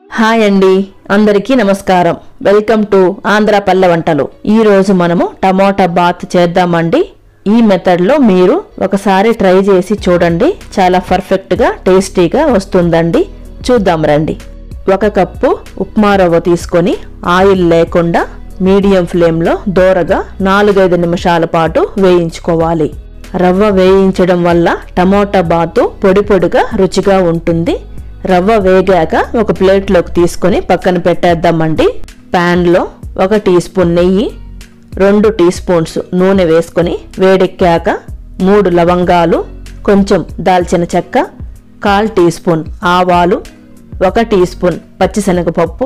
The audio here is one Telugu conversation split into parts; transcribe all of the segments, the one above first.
హాయ్ అండి అందరికీ నమస్కారం వెల్కమ్ టు ఆంధ్ర పల్లె వంటలు ఈ రోజు మనము టమోటా బాత్ చేద్దామండి ఈ మెథడ్లో మీరు ఒకసారి ట్రై చేసి చూడండి చాలా పర్ఫెక్ట్గా టేస్టీగా వస్తుందండి చూద్దాం రండి ఒక కప్పు ఉప్మా రవ్వ తీసుకొని ఆయిల్ లేకుండా మీడియం ఫ్లేమ్లో దోరగా నాలుగైదు నిమిషాల పాటు వేయించుకోవాలి రవ్వ వేయించడం వల్ల టమోటా బాతు పొడి పొడిగా రుచిగా ఉంటుంది రవ్వ వేగాక ఒక ప్లేట్లోకి తీసుకొని పక్కన పెట్టేద్దామండి ప్యాన్లో ఒక టీ స్పూన్ నెయ్యి రెండు టీ స్పూన్స్ నూనె వేసుకొని వేడెక్కాక మూడు లవంగాలు కొంచెం దాల్చిన చెక్క కాల్ టీ స్పూన్ ఆవాలు ఒక టీ స్పూన్ పచ్చిశనగపప్పు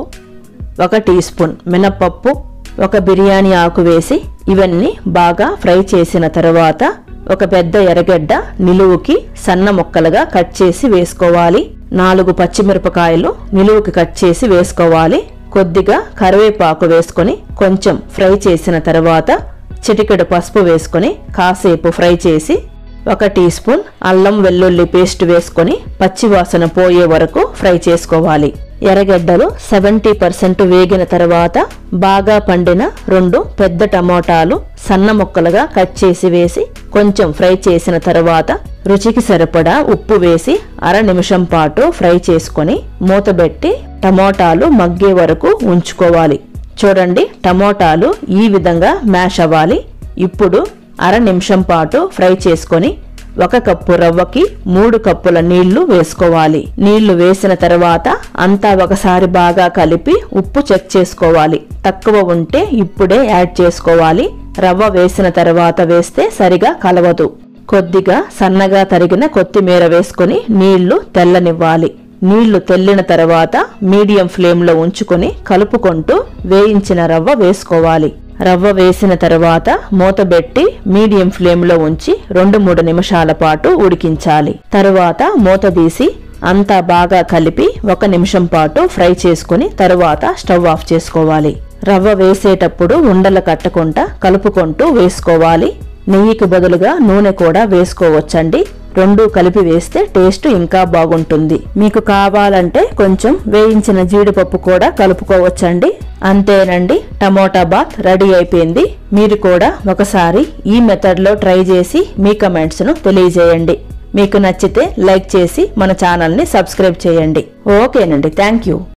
ఒక టీ స్పూన్ మినప్పప్పు ఒక బిర్యానీ ఆకు వేసి ఇవన్నీ బాగా ఫ్రై చేసిన తర్వాత ఒక పెద్ద ఎర్రగడ్డ నిలువుకి సన్న ముక్కలుగా కట్ చేసి వేసుకోవాలి నాలుగు పచ్చిమిరపకాయలు నిలువుకి కట్ చేసి వేసుకోవాలి కొద్దిగా కరివేపాకు వేసుకొని కొంచెం ఫ్రై చేసిన తర్వాత చిటికెడు పసుపు వేసుకొని కాసేపు ఫ్రై చేసి ఒక టీ స్పూన్ అల్లం వెల్లుల్లి పేస్ట్ వేసుకొని పచ్చివాసన పోయే వరకు ఫ్రై చేసుకోవాలి ఎర్రగడ్డలు సెవెంటీ పర్సెంట్ వేగిన తర్వాత బాగా పండిన రెండు పెద్ద టమోటాలు సన్న ముక్కలుగా కట్ చేసి వేసి కొంచెం ఫ్రై చేసిన తర్వాత రుచికి సరిపడా ఉప్పు వేసి అర నిమిషం పాటు ఫ్రై చేసుకొని మూతబెట్టి టమోటాలు మగ్గే వరకు ఉంచుకోవాలి చూడండి టమోటాలు ఈ విధంగా మ్యాష్ అవ్వాలి ఇప్పుడు అర నిమిషం పాటు ఫ్రై చేసుకొని ఒక కప్పు రవ్వకి మూడు కప్పుల నీళ్లు వేసుకోవాలి నీళ్లు వేసిన తర్వాత అంతా ఒకసారి బాగా కలిపి ఉప్పు చెక్ చేసుకోవాలి తక్కువ ఉంటే ఇప్పుడే యాడ్ చేసుకోవాలి రవ్వ వేసిన తర్వాత వేస్తే సరిగా కలవదు కొద్దిగా సన్నగా తరిగిన కొత్తిమీర వేసుకొని నీళ్లు తెల్లనివ్వాలి నీళ్లు తెల్లిన తర్వాత మీడియం ఫ్లేమ్లో ఉంచుకొని కలుపుకుంటూ వేయించిన రవ్వ వేసుకోవాలి రవ్వ వేసిన తర్వాత మూతబెట్టి మీడియం ఫ్లేమ్లో ఉంచి రెండు మూడు నిమిషాల పాటు ఉడికించాలి తరువాత మూత తీసి అంతా బాగా కలిపి ఒక నిమిషం పాటు ఫ్రై చేసుకుని తరువాత స్టవ్ ఆఫ్ చేసుకోవాలి రవ్వ వేసేటప్పుడు ఉండలు కట్టకుండా కలుపుకుంటూ వేసుకోవాలి నెయ్యికి బదులుగా నూనె కూడా వేసుకోవచ్చండి రెండు కలిపి వేస్తే టేస్ట్ ఇంకా బాగుంటుంది మీకు కావాలంటే కొంచెం వేయించిన జీడిపప్పు కూడా కలుపుకోవచ్చండి అంతేనండి టమోటా బాత్ రెడీ అయిపోయింది మీరు కూడా ఒకసారి ఈ మెథడ్లో ట్రై చేసి మీ కమెంట్స్ను తెలియజేయండి మీకు నచ్చితే లైక్ చేసి మన ఛానల్ని సబ్స్క్రైబ్ చేయండి ఓకేనండి థ్యాంక్ యూ